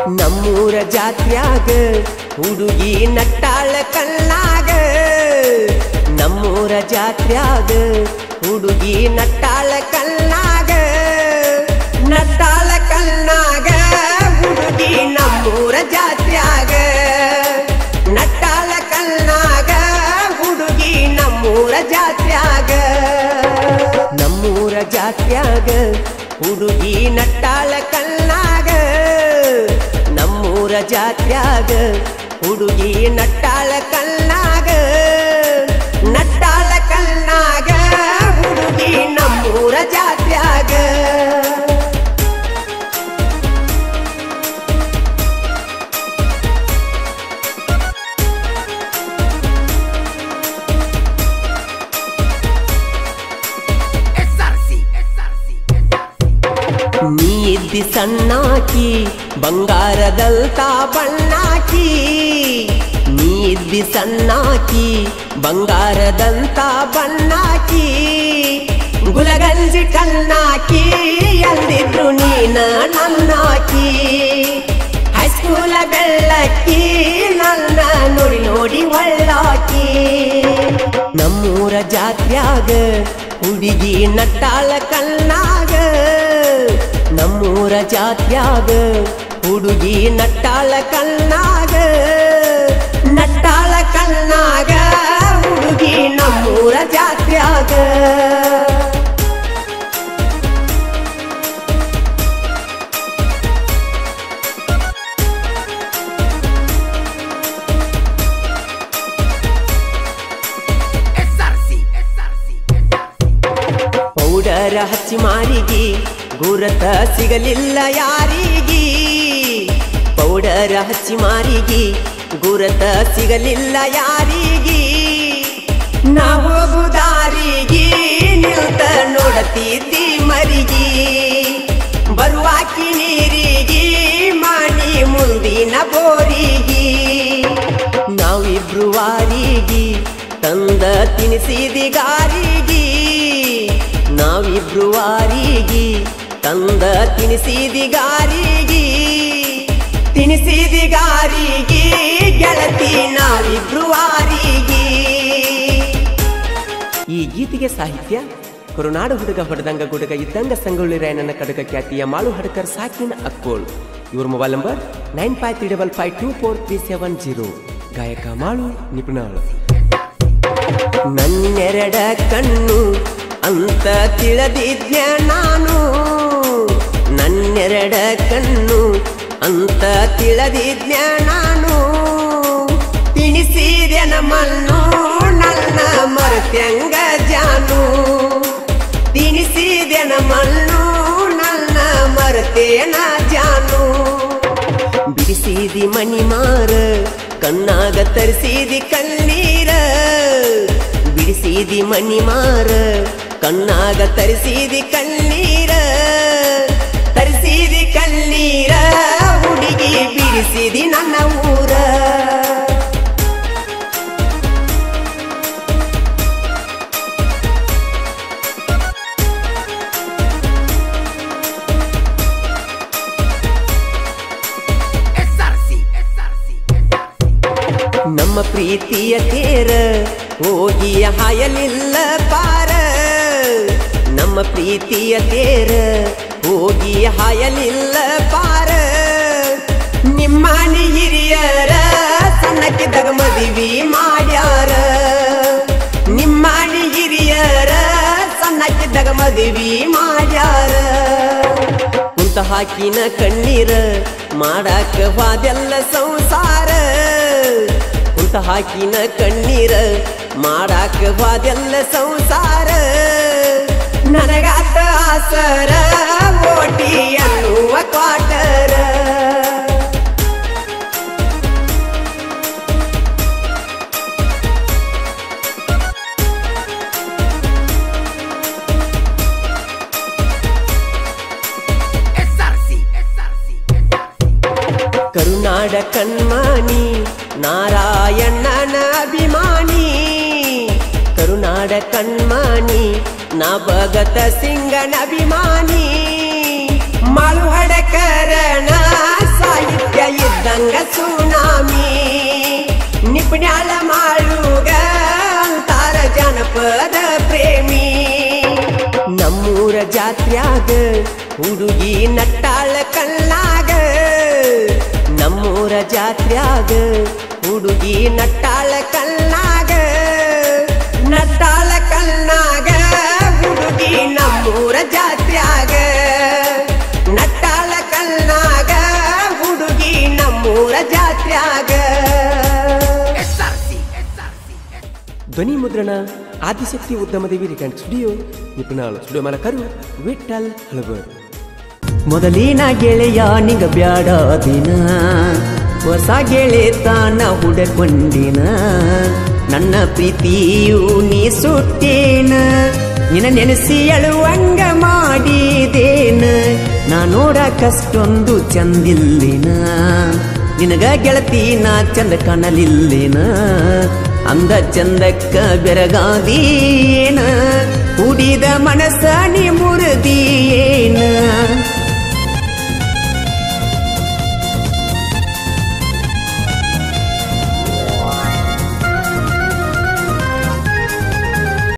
ನಮ್ಮೂರ ಜಾತ್ರ್ಯಾಗ ಹುಡುಗಿ ನಟ್ಟಾಳ ಕಲ್ಲಾಗ ನಮ್ಮೂರ ಜಾತ್ರ್ಯಾಗ ಹುಡುಗಿ ನಟ್ಟಾಳ ಕಲ್ಲಾಗ ನಟ್ಟಾಳ ಕಲ್ನಾಗ ಹುಡುಗಿ ನಮ್ಮೂರ ಜಾತ್ರ್ಯಾಗ ನಟ್ಟಾಳ ಕಲ್ನಾಗ ಹುಡುಗಿ ನಮ್ಮೂರ ಜಾತ್ರ್ಯಾಗ ನಮ್ಮೂರ ಜಾತ್ರ್ಯಾಗ ಹುಡುಗಿ ನಟ್ಟಾಳ ಕಲ್ನಾಗ ನಮ್ಮೂರ ಜಾತ್ರ್ಯಾಗ ಹುಡುಗಿ ನಟ್ಟಾಳ ಕಲ್ನಾಗ ನಟ್ಟಾಳ ಕಲ್ನಾಗ ಹುಡುಗಿ ನಮ್ಮೂರ ಜಾತ್ರ್ಯಾಗ ನೀ ಇದ್ದಿ ಸಣ್ಣಾಕಿ ಬಂಗಾರದಂತ ಬಣ್ಣಾಕಿ ನೀ ಇದ್ದಿ ಸಣ್ಣಾಕಿ ಬಂಗಾರದಂತ ಬಣ್ಣಾಕಿ ಗುಲಗಂಜಿ ಕಲ್ನಾಕಿ ಎಲ್ಲಿದ್ರು ನೀನ ನನ್ನಾಕಿ ಹೈಸ್ಕೂಲ ಬೆಳ್ಳಕ್ಕಿ ನನ್ನ ನೋಡಿ ನೋಡಿ ಒಳ್ಳಾಕಿ ನಮ್ಮೂರ ಜಾತ್ರ್ಯಾಗ ಹುಡುಗಿ ನಟ್ಟಾಳ ಕಲ್ನಾಗ ನಮ್ಮೂರ ಜಾತ್ರ್ಯಾಗ ಹುಡುಗಿ ನಟ್ಟಾಳ ಕಲ್ನಾಗ ನಟ್ಟಾಳ ಕಲ್ನಾಗ ಹುಡುಗಿ ನಮ್ಮೂರ ಜಾತ್ರ್ಯಾಗ ಪೌಡರ ಹಚ್ಚಿ ಮಾರಿಗಿ ಗುರತ ಸಿಗಲಿಲ್ಲ ಯಾರಿಗಿ ಪೌಡರ ಹಚ್ಚಿ ಮಾರಿಗಿ ಗುರತ ಸಿಗಲಿಲ್ಲ ಯಾರಿಗಿ ನಾವು ಹೋಗುದಾರಿಗೆ ನಿಲ್ತ ನೋಡತಿದ್ದಿ ಮರಿಗಿ ಬರುವಾಕಿ ನೀರಿಗೆ ಮಾಡಿ ಮುಂದಿನ ಬೋರಿಗೆ ನಾವಿಬ್ರು ವಾರಿಗೆ ತಂದ ತಿನಿಸಿದಿ ಗಾರಿಗೆ ನಾವಿಬ್ರು ವಾರಿಗೆ ತಂದ ತಿನಿಸಿದಿ ಗಾರಿಗೆ ತಿನಿಸಿದಿ ಗಾರಿಗೆ ಗೆಳತಿ ನಾವಿಬ್ರು ವಾರಿಗೆ ಈ ಗೀತೆಗೆ ಸಾಹಿತ್ಯ ಕರುನಾಡು ಹುಡುಗ ಹೊಡೆದಂಗ ಗುಡುಗ ಇದ್ದಂಗ ಸಂಗೊಳ್ಳಿ ರಾಯಣ್ಣನ ಕಡಗ ಖ್ಯಾತಿಯ ಮಾಳು ಹಡಕರ್ ಸಾಕಿನ ಅಕ್ಕೋಳ್ ಇವ್ರ mobile number nine five three double five two four three seven zero ಗಾಯಕ ಮಾಳು ನಿಪುಣಾಳು ನನ್ನೆರಡ ಕಣ್ಣು ಅಂತ ತಿಳಿದಿದ್ಯ ನಾನು ನನ್ನೆರಡ ಕಣ್ಣು ಅಂತ ತಿಳಿದಿದ್ಯ ನಾನು ತಿನಿಸಿದೆ ನಮ್ಮನ್ನು ನನ್ನ ಮರೆತ್ಯಂಗ ಜಾನು ತಿನಿಸಿದೆ ನಮ್ಮನ್ನು ನನ್ನ ಮರೆತೇನ ಜಾನು ಬಿಡಿಸಿದಿ ಮಣಿ ಮಾರ ಕಣ್ಣಾಗ ತರಿಸಿದಿ ಕಣ್ಣೀರ ಬಿಡಿಸಿದಿ ಮಣಿ ಮಾರ ಕಣ್ಣಾಗ ತರಿಸಿದಿ ಕಣ್ಣೀರ ತರಿಸಿದಿ ಕಣ್ಣೀರ ಹುಡುಗಿ ಬಿಡಿಸಿದಿ ನನ್ನ ಊರ ನಮ್ಮ ಪ್ರೀತಿಯ ತೇರ ಹೋಗಿ ಹಾಯಲಿಲ್ಲ ಪಾರ ನಮ್ಮ ಪ್ರೀತಿಯ ತೇರ ಹೋಗಿ ಹಾಯಲಿಲ್ಲ ಪಾರ ನಿಮ್ಮನೆ ಹಿರಿಯರ ಸಣ್ಣಕ್ಕಿದ್ದಾಗ ಮದುವೆ ಮಾಡ್ಯಾರ ನಿಮ್ಮನೆ ಹಿರಿಯರ ಸಣ್ಣಕ್ಕಿದ್ದಾಗ ಮದುವೆ ಮಾಡ್ಯಾರ ಕುಂತ ಹಾಕಿನ ಕಣ್ಣೀರ ಮಾಡಾಕ ವಾದೆಲ್ಲ ಸಂಸಾರ ಕುಂತ ಹಾಕಿನ ಕಣ್ಣೀರ ಮಾಡಾಕ ವಾದೆಲ್ಲ ಸಂಸಾರ ನನಗಾತ ಆಸರ ಓಟಿ ಅನ್ನುವ ಕ್ವಾಟರ ಕರುನಾಡ ಕಣ್ಮಾನಿ ನಾರಾಯಣನ ಅಭಿಮಾನಿ ಕರುನಾಡ ಕಣ್ಮಾನಿ ನಾ ಭಗತ ಸಿಂಗನ ಅಭಿಮಾನಿ ಮಾಳು ಹಡಕರಣ ಸಾಹಿತ್ಯ ಜಾತ್ರ್ಯಾಗ ಹುಡುಗಿ ನಟ್ಟಾಳ ಕಲ್ಲಾಗ ನಮ್ಮೂರ ಜಾತ್ರ್ಯಾಗ ಹುಡುಗಿ ನಟ್ಟಾಳ ಕಲ್ಲಾಗ ನಟ್ಟಾಳ ಕಲ್ನಾಗ ಹುಡುಗಿ ನಮ್ಮೂರ ಜಾತ್ರ್ಯಾಗ ನಟ್ಟಾಳ ಕಲ್ನಾಗ ಹುಡುಗಿ ನಮ್ಮೂರ ಜಾತ್ರ್ಯಾಗ ಧ್ವನಿ ಮುದ್ರಣ ಆದಿಶಕ್ತಿ ಉದ್ಯಮದೇವಿ ರಿಕಂಡ್ ಸ್ಟುಡಿಯೋ ನಿಪುಣಾಳ ಸ್ಟುಡಿಯೋ ಮಾಲಕರು ವಿಠಲ್ ಹಳಬರ್ ಮೊದಲಿನ ಗೆಳೆಯ ನಿಗ ಬ್ಯಾಡ ದಿನ ಹೊಸ ಗೆಳೆತನ ಹುಡಕೊಂಡಿನ ನನ್ನ ಪ್ರೀತಿಯು ನೀ ಸುಟ್ಟೇನ ನಿನ್ನ ನೆನೆಸಿ ಅಳುವಂಗ ಮಾಡಿದೇನ ನಾ ನೋಡಕಷ್ಟೊಂದು ಚಂದಿಲ್ಲಿನ ನಿನಗ ಗೆಳತಿ ನಾ ಚಂದ ಕಾಣಲಿಲ್ಲಿನ ಅಂದ ಚಂದಕ್ಕ ಬೆರಗಾದೀನ ಕುಡಿದ ಮನಸ್ಸ ನೀ ಮುರಿದೀಯೇನ